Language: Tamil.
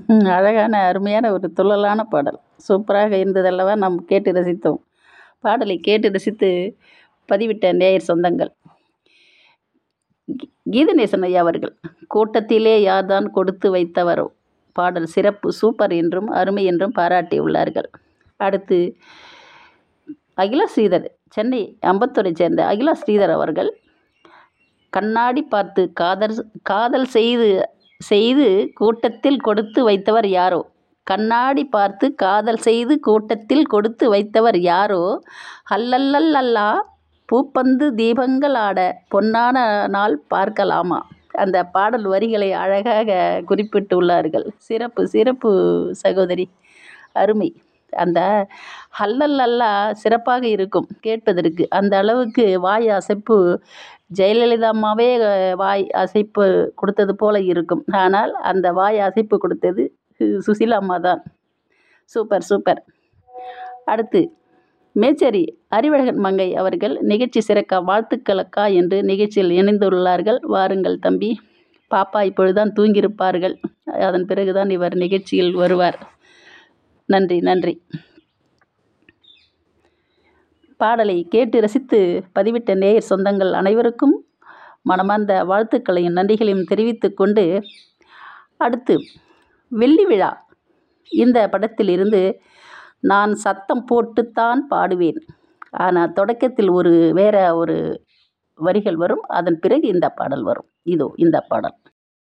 ம் அழகான அருமையான ஒரு துள்ளலான பாடல் சூப்பராக இருந்ததல்லவா நாம் கேட்டு ரசித்தோம் பாடலை கேட்டு ரசித்து பதிவிட்ட நேயர் சொந்தங்கள் கீ- கீதநேசன் ஐயா அவர்கள் கூட்டத்திலே யார்தான் கொடுத்து வைத்தவரோ பாடல் சிறப்பு சூப்பர் என்றும் அருமை என்றும் பாராட்டியுள்ளார்கள் அடுத்து அகிலா ஸ்ரீதர் சென்னை அம்பத்தூரை சேர்ந்த அகிலா ஸ்ரீதர் அவர்கள் கண்ணாடி பார்த்து காதல் காதல் செய்து செய்து கூட்டத்தில் கொடுத்து வைத்தவர் யாரோ கண்ணாடி பார்த்து காதல் செய்து கூட்டத்தில் கொடுத்து வைத்தவர் யாரோ அல்லல்லல்லல்லா பூப்பந்து தீபங்கள் ஆட பொன்னான நாள் பார்க்கலாமா அந்த பாடல் வரிகளை அழகாக குறிப்பிட்டுள்ளார்கள் சிறப்பு சிறப்பு சகோதரி அருமை அந்த ஹல்லல்லல்லா சிறப்பாக இருக்கும் கேட்பதற்கு அந்த அளவுக்கு வாய் அசைப்பு ஜெயலலிதா அம்மாவே அஹ், வாய் அசைப்பு கொடுத்தது போல இருக்கும் ஆனால் அந்த வாய் அசைப்பு கொடுத்தது சு- சுசீலா அம்மா தான் சூப்பர் சூப்பர் அடுத்து மேச்சேரி அறிவழகன் மங்கை அவர்கள் நிகழ்ச்சி சிறக்க வாழ்த்துக்களக்கா என்று நிகழ்ச்சியில் இணைந்துள்ளார்கள் வாருங்கள் தம்பி பாப்பா இப்பொழுதுதான் தூங்கியிருப்பார்கள் அதன் பிறகுதான் இவர் நிகழ்ச்சியில் வருவார் நன்றி நன்றி பாடலை கேட்டு ரசித்து பதிவிட்ட நேயர் சொந்தங்கள் அனைவருக்கும் மனமார்ந்த வாழ்த்துக்களையும் நன்றிகளையும் தெரிவித்துக் கொண்டு அடுத்து வெள்ளி விழா இந்த படத்திலிருந்து நான் சத்தம் போட்டுத்தான் பாடுவேன் ஆனால் தொடக்கத்தில் ஒரு வேற ஒரு வரிகள் வரும் அதன் பிறகு இந்த பாடல் வரும் இதோ இந்த பாடல்